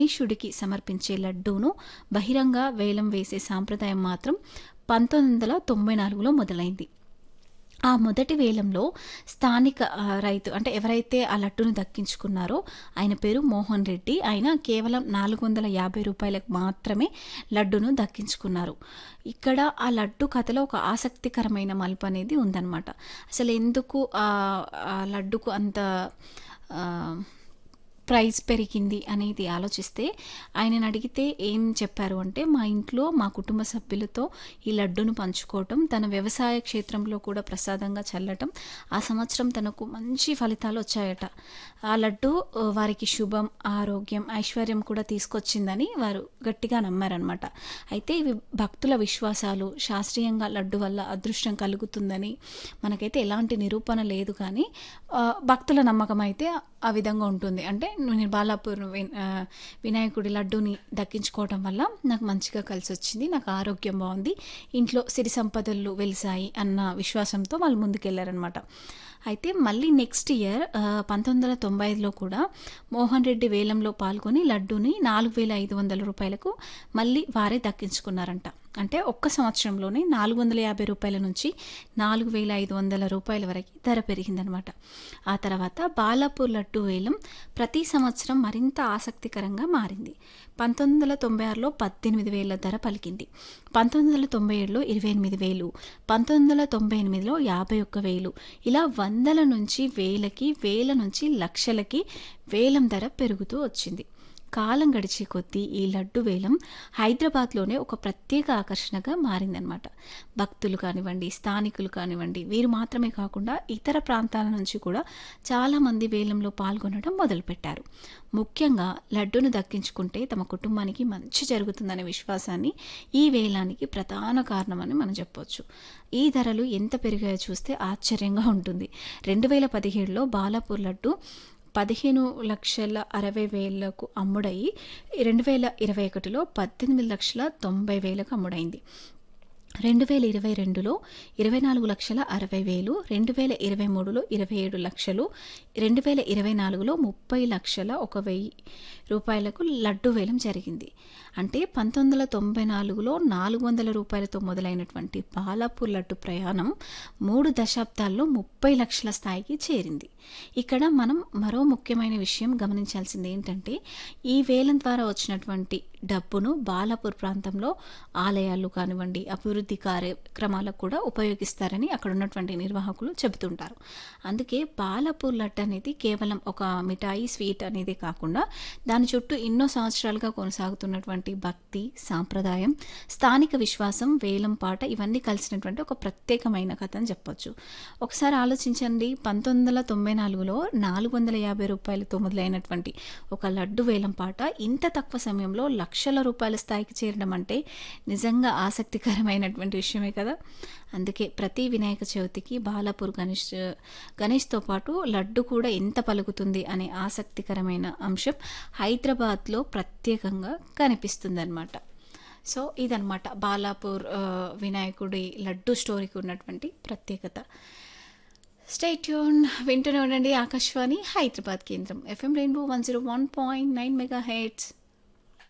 గణేశుడికి సమర్పించే లడ్డూను బహిరంగ వేలం వేసే సాంప్రదాయం మాత్రం పంతొమ్మిది వందల తొంభై నాలుగులో మొదలైంది ఆ మొదటి వేలంలో స్థానిక ఆ, రైతు అంటే ఎవరైతే ఆ లడ్డును దక్కించుకున్నారో ఆయన పేరు మోహన్ రెడ్డి ఆయన కేవలం నాలుగు వందల యాభై రూపాయలకు మాత్రమే లడ్డును దక్కించుకున్నారు ఇక్కడ ఆ లడ్డు కథలో ఒక ఆసక్తికరమైన మలుపు అనేది ఉందన్నమాట అసలు ఎందుకు ఆ ఆ లడ్డుకు అంత ఆ, ప్రైస్ పెరిగింది అనేది ఆలోచిస్తే ఆయనను అడిగితే ఏం చెప్పారు అంటే మా ఇంట్లో మా కుటుంబ సభ్యులతో ఈ లడ్డును పంచుకోవటం తన వ్యవసాయ క్షేత్రంలో కూడా ప్రసాదంగా చల్లటం ఆ సంవత్సరం తనకు మంచి ఫలితాలు వచ్చాయట ఆ లడ్డు ఆ, వారికి శుభం ఆరోగ్యం ఐశ్వర్యం కూడా తీసుకొచ్చిందని వారు గట్టిగా నమ్మారనమాట అయితే ఇవి భక్తుల విశ్వాసాలు శాస్త్రీయంగా లడ్డు వల్ల అదృష్టం కలుగుతుందని మనకైతే ఎలాంటి నిరూపణ లేదు కానీ ఆ, భక్తుల నమ్మకం అయితే ఆ విధంగా ఉంటుంది అంటే నేను బాలాపూర్ వి- ఆ, వినాయకుడి లడ్డూని దక్కించుకోవడం వల్ల నాకు మంచిగా కలిసి వచ్చింది నాకు ఆరోగ్యం బాగుంది ఇంట్లో సిరి సంపదలు వెలిసాయి అన్న విశ్వాసంతో వాళ్ళు ముందుకెళ్లారనమాట అయితే మళ్ళీ నెక్స్ట్ ఇయర్ పంతొమ్మిది వందల తొంభై ఐదులో కూడా మోహన్ రెడ్డి వేలంలో పాల్గొని లడ్డూని నాలుగు వేల ఐదు వందల రూపాయలకు మళ్ళీ వారే దక్కించుకున్నారంట అంటే ఒక్క సంవత్సరంలోనే నాలుగు వందల యాభై రూపాయల నుంచి నాలుగు వేల ఐదు వందల రూపాయల వరకు ధర పెరిగిందనమాట ఆ తర్వాత బాలాపూర్ లడ్డు వేలం ప్రతి సంవత్సరం మరింత ఆసక్తికరంగా మారింది పంతొమ్మిది వందల తొంభై ఆరులో పద్దెనిమిది వేల ధర పలికింది పంతొమ్మిది వందల తొంభై ఏడులో ఇరవై ఎనిమిది వేలు పంతొమ్మిది వందల తొంభై ఎనిమిదిలో యాభై ఒక్క వేలు ఇలా వందల నుంచి వేలకి వేల నుంచి లక్షలకి వేలం ధర పెరుగుతూ వచ్చింది కాలం గడిచే కొద్దీ ఈ లడ్డు వేలం హైదరాబాద్లోనే ఒక ప్రత్యేక ఆకర్షణగా మారిందనమాట భక్తులు కానివ్వండి స్థానికులు కానివ్వండి వీరు మాత్రమే కాకుండా ఇతర ప్రాంతాల నుంచి కూడా చాలామంది వేలంలో పాల్గొనడం మొదలుపెట్టారు ముఖ్యంగా లడ్డును దక్కించుకుంటే తమ కుటుంబానికి మంచి జరుగుతుందనే విశ్వాసాన్ని ఈ వేలానికి ప్రధాన కారణమని మనం చెప్పొచ్చు ఈ ధరలు ఎంత పెరిగాయో చూస్తే ఆశ్చర్యంగా ఉంటుంది రెండు వేల పదిహేడులో బాలాపూర్ లడ్డు పదిహేను లక్షల అరవై వేలకు అమ్ముడయి రెండు వేల ఇరవై ఒకటిలో పద్దెనిమిది లక్షల తొంభై వేలకు అమ్ముడైంది రెండు వేల ఇరవై రెండులో ఇరవై నాలుగు లక్షల అరవై వేలు రెండు వేల ఇరవై మూడులో ఇరవై ఏడు లక్షలు రెండు వేల ఇరవై నాలుగులో ముప్పై లక్షల ఒక వెయ్యి రూపాయలకు లడ్డు వేలం జరిగింది అంటే పంతొమ్మిది వందల తొంభై నాలుగులో నాలుగు వందల రూపాయలతో మొదలైనటువంటి బాలాపూర్ లడ్డు ప్రయాణం మూడు దశాబ్దాల్లో ముప్పై లక్షల స్థాయికి చేరింది ఇక్కడ మనం మరో ముఖ్యమైన విషయం గమనించాల్సింది ఏంటంటే ఈ వేలం ద్వారా వచ్చినటువంటి డబ్బును బాలాపూర్ ప్రాంతంలో ఆలయాలు కానివ్వండి అభివృద్ధి కార్యక్రమాలకు కూడా ఉపయోగిస్తారని అక్కడ ఉన్నటువంటి నిర్వాహకులు చెబుతుంటారు అందుకే బాలాపూర్ లడ్డు అనేది కేవలం ఒక మిఠాయి స్వీట్ అనేది కాకుండా దాని చుట్టూ ఎన్నో సంవత్సరాలుగా కొనసాగుతున్నటువంటి భక్తి సాంప్రదాయం స్థానిక విశ్వాసం వేలం పాట ఇవన్నీ కలిసినటువంటి ఒక ప్రత్యేకమైన కథ అని చెప్పొచ్చు ఒకసారి ఆలోచించండి పంతొమ్మిది వందల తొంభై నాలుగులో నాలుగు వందల యాభై రూపాయలతో మొదలైనటువంటి ఒక లడ్డు వేలం పాట ఇంత తక్కువ సమయంలో లక్షల రూపాయల స్థాయికి చేరడం అంటే నిజంగా ఆసక్తికరమైనటువంటి విషయమే కదా అందుకే ప్రతి వినాయక చవితికి బాలాపూర్ గణేష్ గణేష్తో పాటు లడ్డు కూడా ఎంత పలుకుతుంది అనే ఆసక్తికరమైన అంశం హైదరాబాద్లో ప్రత్యేకంగా కనిపిస్తుందన్నమాట సో ఇదనమాట బాలాపూర్ ఆ, వినాయకుడి లడ్డు స్టోరీకి ఉన్నటువంటి ప్రత్యేకత స్టేట్యూన్ వింటూనే ఉండండి ఆకాశవాణి హైదరాబాద్ కేంద్రం FM rainbow one zero one point nine mega heads